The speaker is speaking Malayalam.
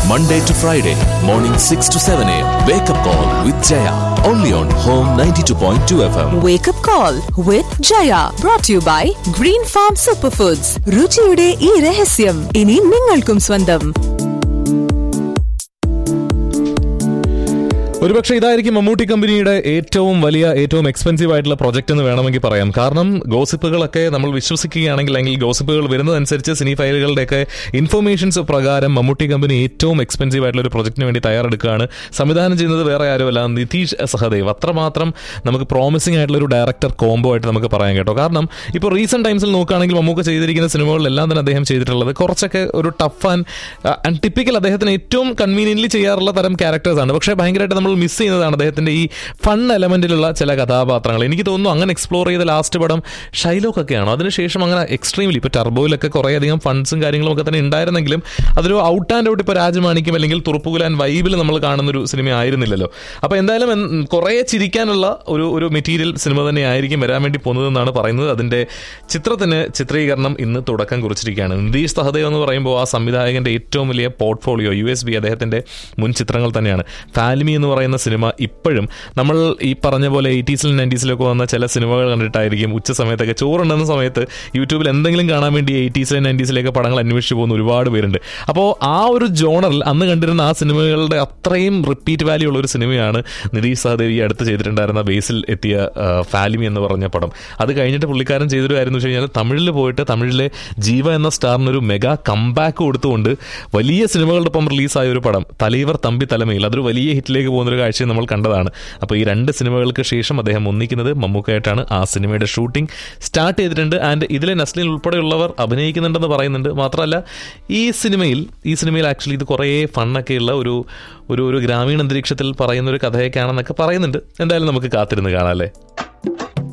Monday to Friday, morning 6 to 7 a.m. Wake up call with Jaya. Only on Home 92.2 FM. Wake up call with Jaya brought to you by Green Farm Superfoods. രുചിയുടെ ഈ രഹസ്യം ഇനി നിങ്ങൾക്കും സ്വന്തം ഒരുപക്ഷെ ഇതായിരിക്കും മമ്മൂട്ടി കമ്പനിയുടെ ഏറ്റവും വലിയ ഏറ്റവും എക്സ്പെൻസീവ് ആയിട്ടുള്ള പ്രൊജക്ട് എന്ന് വേണമെങ്കിൽ പറയാം കാരണം ഗോസിപ്പുകളൊക്കെ നമ്മൾ വിശ്വസിക്കുകയാണെങ്കിൽ അല്ലെങ്കിൽ ഗോസിപ്പുകൾ വരുന്നതനുസരിച്ച് സിനി ഫയലുകളുടെയൊക്കെ ഇൻഫർമേഷൻസ് പ്രകാരം മമ്മൂട്ടി കമ്പനി ഏറ്റവും എക്സ്പെൻസീവ് ആയിട്ടുള്ള ഒരു പ്രൊജക്ടിന് വേണ്ടി തയ്യാറെടുക്കുകയാണ് സംവിധാനം ചെയ്യുന്നത് വേറെ ആരുമല്ല നിതീഷ് സഹദേവ് അത്രമാത്രം നമുക്ക് പ്രോമിസിംഗ് ആയിട്ടുള്ള ഒരു ഡയറക്ടർ കോംബോ ആയിട്ട് നമുക്ക് പറയാൻ കേട്ടോ കാരണം ഇപ്പോൾ റീസെന്റ് ടൈംസിൽ നോക്കുകയാണെങ്കിൽ മമ്മൂക്ക ചെയ്തിരിക്കുന്ന സിനിമകളിലെല്ലാം തന്നെ അദ്ദേഹം ചെയ്തിട്ടുള്ളത് കുറച്ചൊക്കെ ഒരു ടഫ് ആൻഡ് ആൻഡ് ടിപ്പിക്കൽ അദ്ദേഹത്തിന് ഏറ്റവും കൺവീനിയന്റ്ലി ചെയ്യാറുള്ള തരം ക്യാരക്ടേഴ്സാണ് പക്ഷേ ഭയങ്കരമായിട്ട് നമ്മൾ മിസ് ചെയ്യുന്നതാണ് അദ്ദേഹത്തിന്റെ ഈ ഫൺ എലമെന്റിലുള്ള ചില കഥാപാത്രങ്ങൾ എനിക്ക് തോന്നുന്നു അങ്ങനെ എക്സ്പ്ലോർ ചെയ്ത ലാസ്റ്റ് പടം ഷൈലോക്ക് ഒക്കെയാണോ അതിനുശേഷം അങ്ങനെ എക്സ്ട്രീംലി ഇപ്പോൾ ടർബോയിലൊക്കെ കുറേയധികം ഫണ്ട്സും കാര്യങ്ങളും ഒക്കെ തന്നെ ഉണ്ടായിരുന്നെങ്കിലും അതൊരു ഔട്ട് ആൻഡ് ഔട്ട് ഇപ്പോൾ രാജമാണിക്യം അല്ലെങ്കിൽ തുറപ്പുകുലാൻ വൈബിൽ നമ്മൾ കാണുന്ന ഒരു സിനിമ ആയിരുന്നില്ലല്ലോ അപ്പോൾ എന്തായാലും എൻ- കുറേ ചിരിക്കാനുള്ള ഒരു ഒരു മെറ്റീരിയൽ സിനിമ തന്നെ ആയിരിക്കും വരാൻ വേണ്ടി പോകുന്നതെന്നാണ് പറയുന്നത് അതിന്റെ ചിത്രത്തിന് ചിത്രീകരണം ഇന്ന് തുടക്കം കുറിച്ചിരിക്കുകയാണ് നിതീഷ് സഹദേവ് എന്ന് പറയുമ്പോൾ ആ സംവിധായകന്റെ ഏറ്റവും വലിയ പോർട്ട്ഫോളിയോ യു എസ് ബി അദ്ദേഹത്തിന്റെ മുൻ ചിത്രങ്ങൾ തന്നെയാണ് ഫാലിമി എന്ന് പറയുന്ന സിനിമ ഇപ്പോഴും നമ്മൾ ഈ പറഞ്ഞ പോലെ എയ്റ്റീസിലും നയൻറ്റീസിലൊക്കെ വന്ന ചില സിനിമകൾ കണ്ടിട്ടായിരിക്കും ഉച്ച സമയത്തൊക്കെ ചോറുണ്ടെന്ന സമയത്ത് യൂട്യൂബിൽ എന്തെങ്കിലും കാണാൻ വേണ്ടി എയ്റ്റീസിലെ നയൻറ്റീസിലേക്ക് പടങ്ങൾ അന്വേഷിച്ച് പോകുന്ന ഒരുപാട് പേരുണ്ട് അപ്പോൾ ആ ഒരു ജോണറിൽ അന്ന് കണ്ടിരുന്ന ആ സിനിമകളുടെ അത്രയും റിപ്പീറ്റ് വാല്യൂ ഉള്ള ഒരു സിനിമയാണ് നിതീഷ് സഹദേവ് ഈ അടുത്ത് ചെയ്തിട്ടുണ്ടായിരുന്ന ബേസിൽ എത്തിയ ആ, ഫാലിമി എന്ന് പറഞ്ഞ പടം അത് കഴിഞ്ഞിട്ട് പുള്ളിക്കാരൻ ചെയ്തൊരു കാര്യം എന്ന് വെച്ച് കഴിഞ്ഞാൽ തമിഴിൽ പോയിട്ട് തമിഴിലെ ജീവ എന്ന സ്റ്റാറിന് ഒരു മെഗാ കംബാക്ക് കൊടുത്തുകൊണ്ട് വലിയ സിനിമകളുടെ ഒപ്പം റിലീസായ ഒരു പടം തലൈവർ തമ്പി തലമയിൽ അതൊരു വലിയ ഹിറ്റിലേക്ക് പോകുന്ന ഒരു കാഴ്ചയും നമ്മൾ കണ്ടതാണ് അപ്പോൾ ഈ രണ്ട് സിനിമകൾക്ക് ശേഷം അദ്ദേഹം ഒന്നിക്കുന്നത് മമ്മൂക്കായിട്ടാണ് ആ സിനിമയുടെ ഷൂട്ടിംഗ് സ്റ്റാർട്ട് ചെയ്തിട്ടുണ്ട് ആൻഡ് ഇതിലെ നസ്ലിൻ ഉൾപ്പെടെയുള്ളവർ അഭിനയിക്കുന്നുണ്ടെന്ന് പറയുന്നുണ്ട് മാത്രമല്ല ഈ സിനിമയിൽ ഈ സിനിമയിൽ ആക്ച്വലി ഇത് കുറേ ഫണ്ണൊക്കെയുള്ള ഒരു ഒരു ഒരു ഗ്രാമീണ അന്തരീക്ഷത്തിൽ പറയുന്ന ഒരു കഥയൊക്കെയാണെന്നൊക്കെ പറയുന്നുണ്ട് എന്തായാലും നമുക്ക് കാത്തിരുന്ന് കാണാം അല്ലേ